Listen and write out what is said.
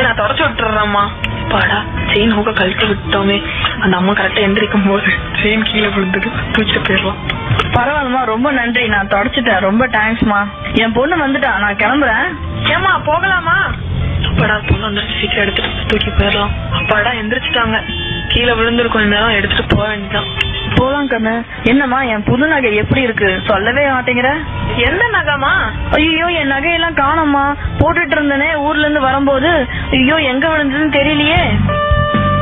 நான் தொடச்சு விட்டுறேம்மா பாடா செயின் ஹூக்க கழட்டி விட்டோமே அந்த அம்மா கரெக்டா எந்திரிக்கும் போது செயின் கீழே விழுந்துட்டு தூக்கிட்டு போயிடலாம் பரவாயில்லம்மா ரொம்ப நன்றி நான் தொடச்சிட்டேன் ரொம்ப தேங்க்ஸ்மா என் பொண்ணு வந்துட்டா நான் கிளம்புறேன் ஏமா போகலாமா அப்பாடா பொண்ணு வந்துருச்சு சீக்கிரம் எடுத்துட்டு தூக்கி போயிடலாம் அப்பாடா எந்திரிச்சிட்டாங்க கீழே விழுந்துரு கொஞ்ச நேரம் எடுத்துட்டு போக வேண்டியதான் போலாம் கண்ணு என்னம்மா என் புது நகை எப்படி இருக்கு சொல்லவே மாட்டேங்கிற எந்த நகைமா ஐயோ என் நகையெல்லாம் காணோம்மா போட்டுட்டு இருந்தனே ஊர்ல இருந்து வரும்போது ஐயோ எங்க விழுந்ததுன்னு தெரியலையே